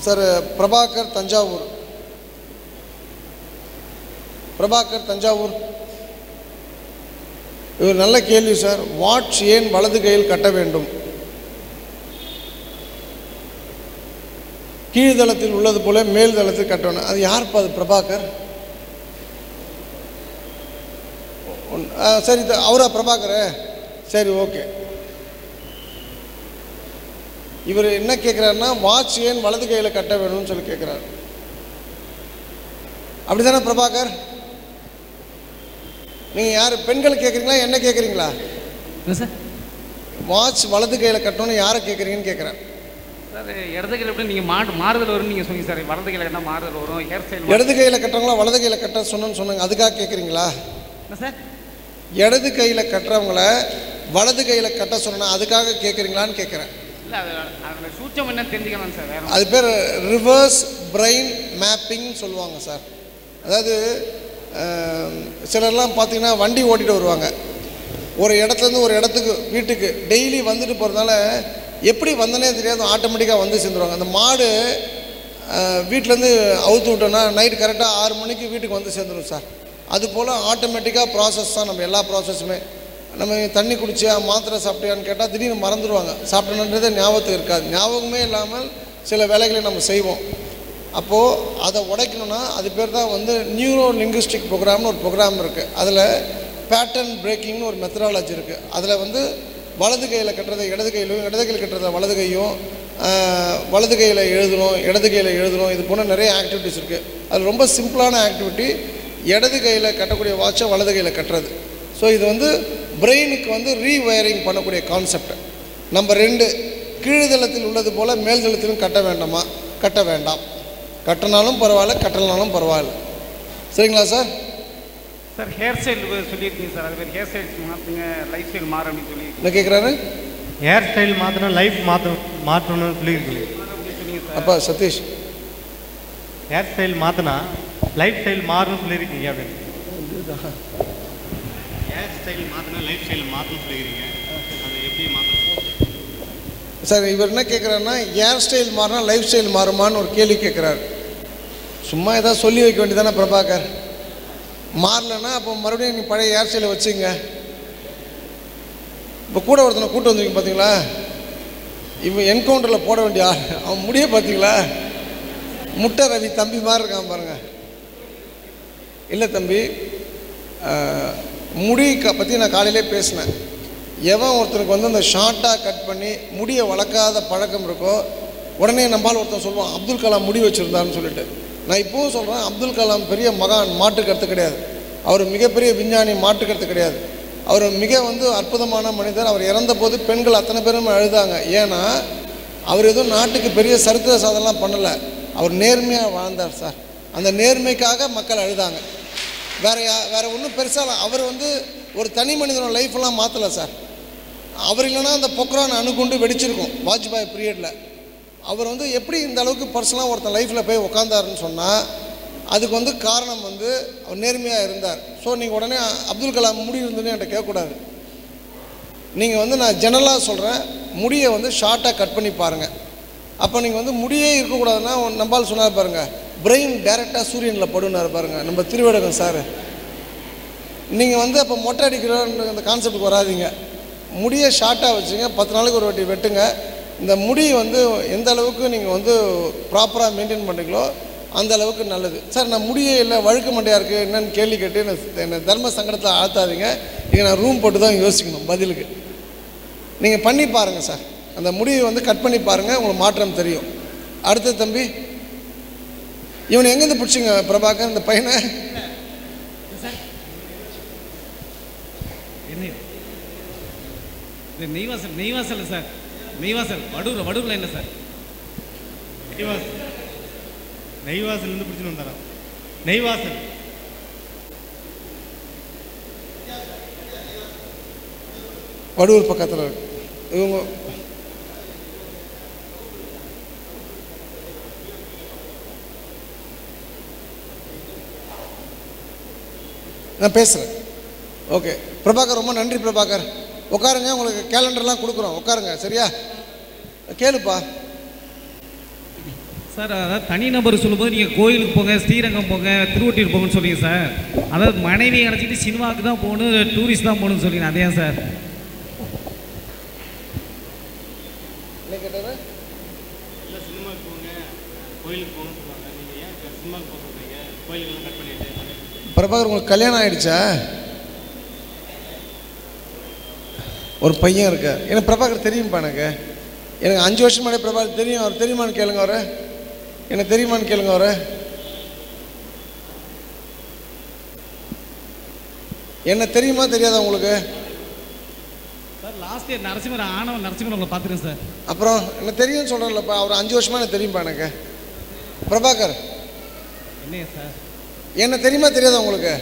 Sir Prabhakar Thanjavur Prabhakar Thanjavur இது நல்ல கேள்வி சார் வாட்ச் ஏன் வலது கையில் கட்ட வேண்டும் கீழ்தளத்தில் உள்ளது போல மேல் தளத்தில் கட்டணும் அது யார்ப்பா அது பிரபாகர் ஒன்- ஆ, சரி த- அவரா பிரபாகர் சரி ஓகே இவர் என்ன கேட்குறாருன்னா வாட்ச் ஏன் வலது கையில் கட்ட வேணும்னு சொல்லி கேட்குறாரு அப்படிதானே பிரபாகர் நீங்கள் யார் பெண்கள் கேட்குறீங்களா என்ன கேட்குறீங்களா என்ன சார் வாட்ச் வலது கையில் கட்டணும்னு யாரை கேட்குறீங்கன்னு கேட்குறேன் சார் இடது கையில் எப்படி நீங்கள் மாடு மாறுதல் வரும்னு நீங்கள் சொன்னீங்க சார் வலது கையில் கட்டினா மாறுதல் வரும் ஹேர் ஸ்டைல் இடது கையில் கட்டுறவங்களா வலது கையில் கட்ட சொன்னேன்னு சொன்னாங்க அதுக்காக கேட்குறீங்களா என்ன சார் இடது கையில் கட்டுறவங்கள வலது கையில் கட்ட சொன்னா அதுக்காக கேட்குறீங்களான்னு கேட்குறேன் இல்லை அது அதில் சூச்சம் என்ன தெரிஞ்சுக்கணும் சார் வேற அது பேர் ரிவர்ஸ் பிரெயின் மேப்பிங் சொல்லுவாங்க சார் அதாவது அஹ், சிலர்லாம் பார்த்தீங்கன்னா வண்டி ஓட்டிட்டு வருவாங்க ஒரு இடத்துலேருந்து ஒரு இடத்துக்கு வீட்டுக்கு டெய்லி வந்துட்டு போகிறதுனால எப்படி வந்தனே தெரியாது ஆட்டோமேட்டிக்காக வந்து சேர்ந்துருவாங்க அந்த மாடு அஹ், வீட்டிலேருந்து அவுத்து விட்டோன்னா நைட் கரெக்டாக ஆறு மணிக்கு வீட்டுக்கு வந்து சேர்ந்துடும் சார் அது போல் ஆட்டோமேட்டிக்காக ப்ராசஸ் தான் நம்ம எல்லா ப்ராசஸுமே நம்ம தண்ணி குடிச்சியா மாத்திரை சாப்பிட்டியான்னு கேட்டால் திடீர்னு மறந்துடுவாங்க சாப்பிட்டணுன்றதே ஞாபகத்துக்கு இருக்காது ஞாபகமே இல்லாமல் சில வேலைகளை நம்ம செய்வோம் அப்போது அதை உடைக்கணும்னா அது பேர் தான் வந்து நியூரோ லிங்குஸ்டிக் ப்ரோக்ராம்னு ஒரு ப்ரோக்ராம் இருக்குது அதில் பேட்டர்ன் பிரேக்கிங்னு ஒரு மெத்தடாலஜி இருக்குது அதில் வந்து வலது கையில் கட்டுறதை இடது கையிலும் இடது கையில் கட்டுறதை வலது கையும் ஆஹ், வலது கையில் எழுதணும் இடது கையில் எழுதணும் இது போன்ற நிறைய ஆக்டிவிட்டிஸ் இருக்குது அது ரொம்ப சிம்பிளான ஆக்டிவிட்டி இடது கையில் கட்டக்கூடிய வாட்சை வலது கையில் கட்டுறது ஸோ இது வந்து பிரெயினுக்கு வந்து ரீவயரிங் பண்ணக்கூடிய கான்செப்ட் நம்பர் ரெண்டு கீழ்தளத்தில் உள்ளது போல் மேல்தளத்திலும் கட்ட வேண்டாமா கட்ட வேண்டாம் கட்டினாலும் பரவாயில்ல கட்டலனாலும் பரவாயில்ல சரிங்களா சார் சார் ஹேர் ஸ்டைல் சொல்லியிருக்கீங்க சார் அது பேர் ஹேர் ஸ்டைல் மாற்றுங்க லைஃப் ஸ்டைல் மாறும் அப்படின்னு சொல்லி என்ன கேட்குறாரு ஹேர் ஸ்டைல் மாற்றணும் லைஃப் மாற்ற மாற்றணும்னு சொல்லியிருக்கீங்க அப்படின்னு சொன்னீங்க சார் அப்பா சதீஷ் ஹேர் ஸ்டைல் மாற்றினா லைஃப் ஸ்டைல் மாறும்னு சொல்லியிருக்கீங்க அப்படின்னு ஹேர் ஸ்டைல் மாற்றினா லைஃப் ஸ்டைல் மாற்றணும்னு சொல்லியிருக்கீங்க அது எப்படி மாற்றணும் சார் இவர் என்ன கேட்குறாருன்னா ஹேர் ஸ்டைல் மாறினா லைஃப் ஸ்டைல் மாறுமான்னு ஒரு கேள்வி கேட்குறாரு சும்மா ஏதாவது சொல்லி வைக்க வேண்டியதானே பிரபாகர் மாறலன்னா அப்போ மறுபடியும் நீ பழைய ஹேர் ஸ்டைலை வச்சுங்க இப்போ கூட ஒருத்தனை கூட்டு வந்திருக்கீங்க பார்த்தீங்களா இவன் என்கவுண்டரில் போட வேண்டிய ஆள் அவன் முடிய பார்த்தீங்களா முட்டை ரவி தம்பி மாதிரி இருக்கான் பாருங்க இல்லை தம்பி ஆஹ், முடி க பற்றி நான் காலையிலே பேசினேன் எவன் ஒருத்தனுக்கு வந்து அந்த ஷார்ட்டாக கட் பண்ணி முடியை வளர்க்காத பழக்கம் இருக்கோ உடனே நம்பால் ஒருத்தன் சொல்லுவான் அப்துல் கலாம் முடி வச்சுருந்தாருன்னு சொல்லிட்டு நான் இப்போவும் சொல்கிறேன் அப்துல் கலாம் பெரிய மகான் மாற்று கருத்து கிடையாது அவர் மிகப்பெரிய விஞ்ஞானி மாற்று கருத்து கிடையாது அவர் மிக வந்து அற்புதமான மனிதர் அவர் இறந்தபோது பெண்கள் அத்தனை பேரும் அழுதாங்க ஏன்னா அவர் எதுவும் நாட்டுக்கு பெரிய சரித்திர சாதனைலாம் பண்ணலை அவர் நேர்மையாக வாழ்ந்தார் சார் அந்த நேர்மைக்காக மக்கள் அழுதாங்க வேற யா வேற ஒன்றும் பெருசாக அவர் வந்து ஒரு தனி மனிதனோட லைஃப்லாம் மாற்றலை சார் அவர் இல்லைன்னா அந்த பொக்ரான் அணுகுண்டு வெடிச்சிருக்கும் வாஜ்பாய் பீரியடில் அவர் வந்து எப்படி இந்த அளவுக்கு பர்சனலாக ஒருத்தன் லைஃப்பில் போய் உக்காந்தாருன்னு சொன்னால் அதுக்கு வந்து காரணம் வந்து அவர் நேர்மையாக இருந்தார் ஸோ நீங்கள் உடனே அப்துல் கலாம் முடி இருந்துன்னு என்கிட்ட கேட்கக்கூடாது நீங்கள் வந்து நான் ஜெனரலாக சொல்கிறேன் முடியை வந்து ஷார்ட்டாக கட் பண்ணி பாருங்கள் அப்போ நீங்கள் வந்து முடியே இருக்கக்கூடாதுன்னா உன் நம்பால் சொன்னார் பாருங்கள் பிரெயின் டைரெக்டாக சூரியனில் படுனார் பாருங்கள் நம்ம திருவேடகம் சார் நீங்கள் வந்து அப்போ மொட்டை அடிக்கிறோன்ற அந்த கான்செப்டுக்கு வராதீங்க முடியை ஷார்ட்டாக வச்சுங்க பத்து நாளைக்கு ஒரு வாட்டி வெட்டுங்க இந்த முடி வந்து எந்த அளவுக்கு நீங்கள் வந்து ப்ராப்பராக மெயின்டைன் பண்ணுறீங்களோ அந்த அளவுக்கு நல்லது சார் நான் முடியே இல்லை வழுக்க மண்டையாக இருக்குது என்னன்னு கேள்வி கேட்டு என்னை என்னை தர்ம சங்கடத்தில் ஆழ்த்தாதீங்க இங்கே நான் ரூம் போட்டு தான் யோசிக்கணும் பதிலுக்கு நீங்கள் பண்ணி பாருங்கள் சார் அந்த முடியை வந்து கட் பண்ணி பாருங்கள் உங்களுக்கு மாற்றம் தெரியும் அடுத்த தம்பி இவனை எங்கேருந்து பிடிச்சிங்க பிரபாகர் இந்த பையனை என்ன இது? இது நெய்வாசல் நெய்வாசல் சார் நெய்வாசல் வடூர் வடூரில் என்ன சார் நெய்வாசல் நெய்வாசல்லேருந்து பிடிச்சின்னு வந்தாரா நெய்வாசல் வடூர் பக்கத்தில் இருக்கு இவங்க நான் பேசுகிறேன் ஓகே பிரபாகர் ரொம்ப நன்றி பிரபாகர் உட்காருங்க உங்களுக்கு கேலண்டர்லாம் கொடுக்குறோம் உட்காருங்க சரியா கேளுப்பா சார் அதாவது தனிநபர் சொல்லும்போது நீங்கள் கோயிலுக்கு போங்க ஸ்ரீரங்கம் போங்க திருவொட்டியூர் போங்கன்னு சொல்றீங்க சார் அதாவது மனைவியை அழைச்சிட்டு சினிமாவுக்கு தான் போகணும் டூரிஸ்ட் தான் போகணும்னு சொல்றீங்க அதே சார் என்ன கேட்டாரு இல்லை சினிமாவுக்கு போங்க கோயிலுக்கு போகணும்னு சொல்லுவாங்க நீங்கள் ஏன் சினிமாவுக்கு போக சொல்கிறீங்க கோயிலுக்கெல்லாம் கட் பண்ணிட்டு பிரபாகர் உங்களுக்கு கல்யாணம் ஆயிடுச்சா ஒரு பையன் இருக்க எனக்கு பிரபாகர் தெரியும்ப்பா எனக்கு எனக்கு அஞ்சு வருஷம் முன்னாடி பிரபாகர் தெரியும் அவர் தெரியுமான்னு கேளுங்க அவரை எனக்கு தெரியுமான்னு கேளுங்க அவரை என்ன தெரியுமா தெரியாதா உங்களுக்கு சார் லாஸ்ட் இயர் நரசிம்மர் ஆனவன் நரசிம்மர் உங்களை பார்த்துருக்கேன் சார் அப்புறம் என்ன தெரியும்னு சொல்கிறேன்லப்பா அவர் அஞ்சு வருஷமா எனக்கு தெரியும்ப்பா எனக்கு பிரபாகர் என்னையா சார் என்ன தெரியுமா தெரியாதா உங்களுக்கு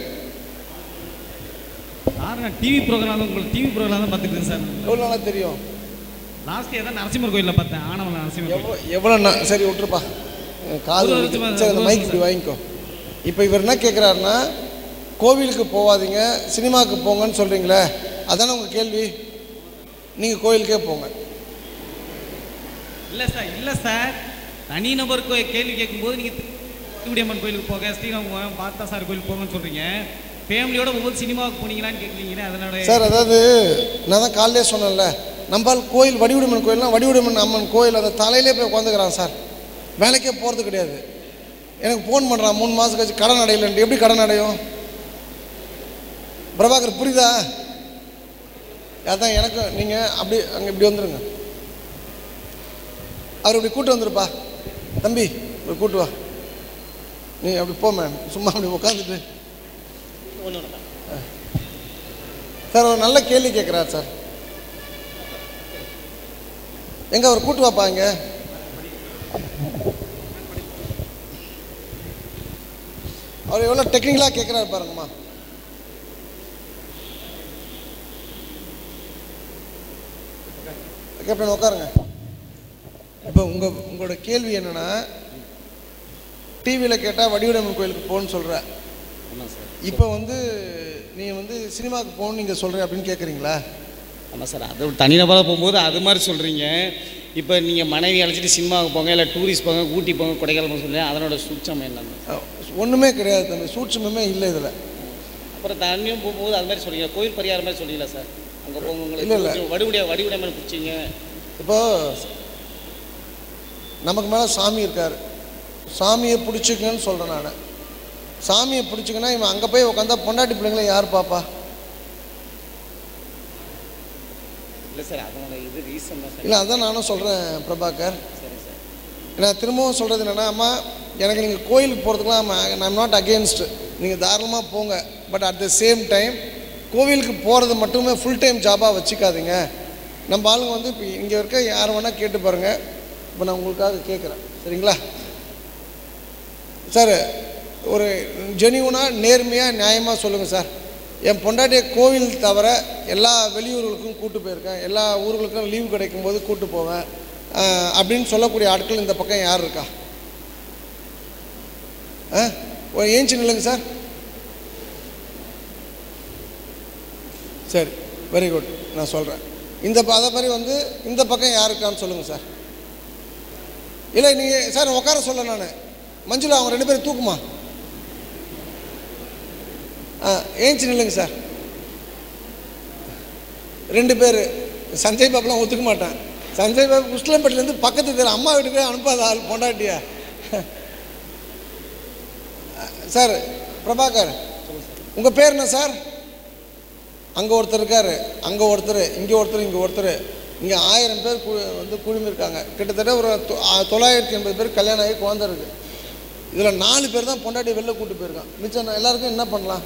சார் நான் டிவி ப்ரோக்ராம் தான் உங்களுக்கு டிவி ப்ரோக்ராம் தான் பார்த்துருக்கேன் சார் எவ்வளோ நாளாக தெரியும் லாஸ்ட் இயர் தான் நரசிம்மர் கோயிலில் பார்த்தேன் ஆனவன் நரசிம்மர் கோயில் எவ்வளோ எவ்வளோ நா சரி விட்டுருப்பா எனக்கு காது ஒரு வலிக்குது. வருஷமா- சரி அந்த ஒரு மைக் வருஷம் இப்படி வாங்கிக்கோ இப்போ இவர் என்ன கேட்குறாருன்னா கோவிலுக்கு போகாதீங்க சினிமாவுக்கு போங்கன்னு சொல்கிறீங்களே அதானே உங்கள் கேள்வி நீங்கள் கோயிலுக்கே போங்க இல்லை சார் இல்லை சார் தனிநபர் கோ கேள்வி கேட்கும்போது நீங்கள் திருவிடியம்மன் கோயிலுக்கு போங்க ஸ்ரீரங்கம் போங்க பார்த்தா சார் கோயிலுக்கு போங்கன்னு சொல்கிறீங்க ஃபேமிலியோட ஒவ்வொரு சினிமாவுக்கு போனீங்களான்னு கேட்குறீங்கன்னா அதனால சார் அதாவது நான் தான் காலையிலே சொன்னேன்ல நம்பால் கோயில் வடிவுடைமன் கோயில்னா வடிவுடைமன் அம்மன் கோயில் அந்த தலையிலே போய் உட்காந்துக்கிறான் சார் வேலைக்கே போகிறது கிடையாது எனக்கு ஃபோன் பண்ணுறான் மூணு மாதம் கழிச்சு கடன் அடையலன்ட்டு எப்படி கடன் அடையும் பிரபாகர் புரியுதா அதான் எனக்கு நீங்கள் அப்படி அங்கே இப்படி வந்துருங்க அவர் இப்படி கூட்டு வந்துருப்பா தம்பி இப்படி கூட்டு வா நீ அப்படி போ மேம் சும்மா அப்படி உட்காந்துட்டு சார் ஒரு நல்ல கேள்வி கேட்குறார் சார் எங்க அவர் கூட்டு வாப்பா இங்க அவர் எவ்வளோ டெக்னிக்கலாக கேட்குறாரு பாருங்கம்மா கேப்டன் உட்காருங்க இப்போ உங்கள் உங்களோட கேள்வி என்னன்னா டிவியில் கேட்டால் வடிவடம்மன் கோயிலுக்கு போகணும்னு சொல்கிற ஆமாம் சார் இப்போ வந்து நீ வந்து சினிமாவுக்கு போகணும்னு நீங்கள் சொல்கிற அப்படின்னு கேட்குறீங்களா ஆமாம் சார் அது ஒரு தனிநபராக போகும்போது அது மாதிரி சொல்கிறீங்க இப்போ நீங்கள் மனைவி அழைச்சிட்டு சினிமாவுக்கு போங்க இல்லை டூரிஸ்ட் போங்க ஊட்டி போங்க கொடைக்கானல் போங்க சொல்லுங்க அதனோட சூட்சம் என்னன்னு ஒன்றுமே கிடையாது தம்பி சூட்சமே இல்லை இதில் அப்புறம் தண்ணியும் போகும்போது அது மாதிரி சொல்றீங்க கோயில் பரிகாரம் மாதிரி சொல்றீங்களா சார் அங்கே போங்க இல்ல, இல்ல. உங்களுக்கு வடிவுடைய வடிவுடைய மாதிரி பிடிச்சிங்க இப்போ நமக்கு மேலே சாமி இருக்கார் சாமியை பிடிச்சிக்கங்கன்னு சொல்கிறேன் நான் சாமியை பிடிச்சிக்கன்னா இவன் அங்கே போய் உட்காந்தா பொண்டாட்டி பிள்ளைங்களை யார் பாப்பா இல்லை சார் அதனோட இது ரீசன் தான் சார் இல்லை அதான் நானும் சொல்கிறேன் பிரபாகர் சரி சார் நான் திரும்பவும் சொல்கிறது என்னென்னா அம்மா எனக்கு நீங்கள் கோயிலுக்கு போகிறதுக்குலாம் ஐம் நாட் அகேன்ஸ்ட் நீங்கள் தாராளமாக போங்க but at the same time கோவிலுக்கு போகிறது மட்டுமே ஃபுல் டைம் ஜாபாக வச்சுக்காதீங்க நம்ம ஆளுங்க வந்து இப்போ இங்கே இருக்க யார் வேணால் கேட்டு பாருங்கள் இப்போ நான் உங்களுக்காக கேட்குறேன் சரிங்களா சார் ஒரு ஜெனியூனாக நேர்மையாக நியாயமாக சொல்லுங்கள் சார் என் பொண்டாட்டிய கோவில் தவிர எல்லா வெளியூர்களுக்கும் கூட்டு போயிருக்கேன் எல்லா ஊர்களுக்கும் லீவு கிடைக்கும் போது கூட்டு போவேன் ஆஹ், அப்படின்னு சொல்லக்கூடிய ஆட்கள் இந்த பக்கம் யார் இருக்கா ஆ ஒரு ஏஞ்சி நில்லுங்க சார் சரி வெரி குட் நான் சொல்கிறேன் இந்த ப- அதே மாதிரி வந்து இந்த பக்கம் யார் இருக்கான்னு சொல்லுங்கள் சார் இல்லை நீங்கள் சார் உட்கார சொல்ல நான் மஞ்சுளா அவங்க ரெண்டு பேரும் தூக்குமா ஆ ஏஞ்சி நில்லுங்க சார் ரெண்டு பேர் சஞ்சய் பாபுலாம் ஒத்துக்க மாட்டான் சஞ்சய் பாபு உஸ்லம்பேட்டிலேருந்து பக்கத்து தெரு அம்மா வீட்டுக்கு அனுப்பாத ஆள் பொண்டாட்டியா சார் பிரபாகர் உங்கள் பேர் என்ன சார் அங்கே ஒருத்தர் இருக்கார் அங்கே ஒருத்தர் இங்கே ஒருத்தர் இங்கே ஒருத்தர் இங்கே ஆயிரம் பேர் கு வந்து குழுமிருக்காங்க கிட்டத்தட்ட ஒரு தொ- ஆ- தொள்ளாயிரத்தி எண்பது பேர் கல்யாணம் ஆகி குழந்தை இருக்குது இதில் நாலு பேர் தான் பொண்டாட்டி வெளில கூட்டு போயிருக்கான் மிச்சம் நான் எல்லாருக்கும் என்ன பண்ணலாம்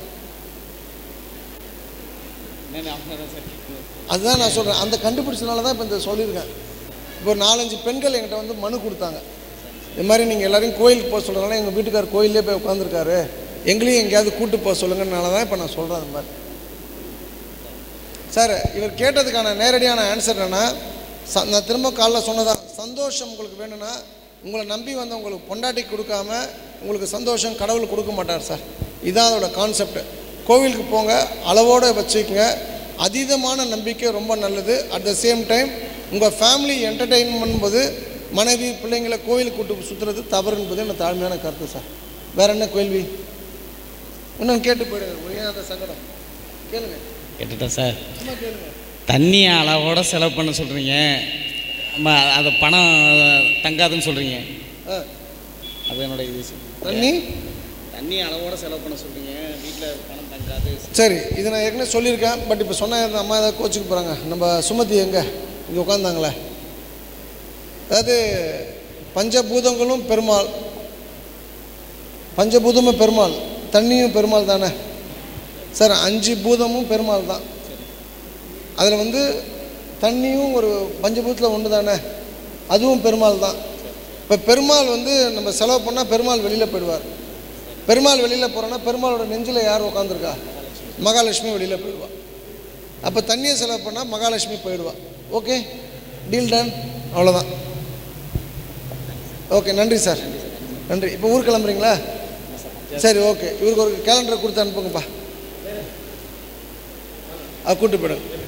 என்னென்ன அவங்க தான் சார் கேட்கணும். அதுதான் நான் சொல்கிறேன் அந்த கண்டுபிடிச்சனால தான் இப்போ இந்த சொல்லியிருக்கேன் இப்போ ஒரு நாலஞ்சு பெண்கள் என்கிட்ட வந்து மனு கொடுத்தாங்க இது மாதிரி நீங்கள் எல்லாரையும் கோயிலுக்கு போக சொல்கிறனால எங்கள் வீட்டுக்கார் கோயிலே போய் உட்காந்துருக்காரு எங்களையும் எங்கேயாவது கூட்டு போக சொல்லுங்கனால தான் இப்போ நான் சொல்கிறேன் அந்த மாதிரி சார் இவர் கேட்டதுக்கான நேரடியான ஆன்சர் என்னன்னா ச நான் திரும்ப காலைல சொன்னதான் சந்தோஷம் உங்களுக்கு வேணும்னா உங்களை நம்பி வந்து உங்களுக்கு பொண்டாட்டி கொடுக்காம உங்களுக்கு சந்தோஷம் கடவுள் கொடுக்க மாட்டார் சார் இதான் அதோட கான்செப்ட் கோவிலுக்கு போங்க அளவோடு வச்சுக்கோங்க அதீதமான நம்பிக்கை ரொம்ப நல்லது அட் த சேம் டைம் உங்கள் ஃபேமிலி என்டர்டெயின்மெண்ட் போது மனைவி பிள்ளைங்களை கோயிலுக்கு கூட்டு சுற்றுறது தவறு என்பது என்ன தாழ்மையான கருத்து சார் வேற என்ன கேள்வி இன்னும் கேட்டு போயிடுங்க ஏன் அந்த சங்கடம் கேளுங்க கேட்டுட்டேன் சார் சும்மா கேளுங்க தண்ணி அளவோட செலவு பண்ண சொல்கிறீங்க அது பணம் தங்காதுன்னு சொல்கிறீங்க ஆ அது என்னோட இது சார். தண்ணி தண்ணி அளவோட செலவு பண்ண சொல்கிறீங்க வீட்டில் பணம் தங்காது சரி இது நான் ஏற்கனவே சொல்லியிருக்கேன் பட் இப்போ சொன்ன இந்த அம்மா ஏதாவது கோச்சுக்கு போகிறாங்க நம்ம சுமதி எங்கே இங்கே உட்காந்தாங்களே அதாவது பஞ்சபூதங்களும் பெருமாள் பஞ்சபூதமும் பெருமாள் தண்ணியும் பெருமாள் தானே சார் அஞ்சு பூதமும் பெருமாள் தான் அதில் வந்து தண்ணியும் ஒரு பஞ்சபூதத்தில் ஒன்று தானே அதுவும் பெருமாள் தான் இப்போ பெருமாள் வந்து நம்ம செலவு பண்ணால் பெருமாள் வெளியில் போயிடுவார் பெருமாள் வெளியில் போகிறோன்னா பெருமாளோட நெஞ்சில் யார் உட்காந்துருக்கா மகாலட்சுமி வெளியில் போயிடுவா அப்போ தண்ணியை செலவு பண்ணால் மகாலட்சுமி போயிடுவா ஓகே டீல் டன் அவ்வளோதான் ஓகே நன்றி சார் நன்றி இப்போ ஊர் கிளம்புறீங்களா சரி ஓகே இவருக்கு ஒரு கேலண்டரை கொடுத்து அனுப்புங்கப்பா அது கூட்டு போயிடுங்க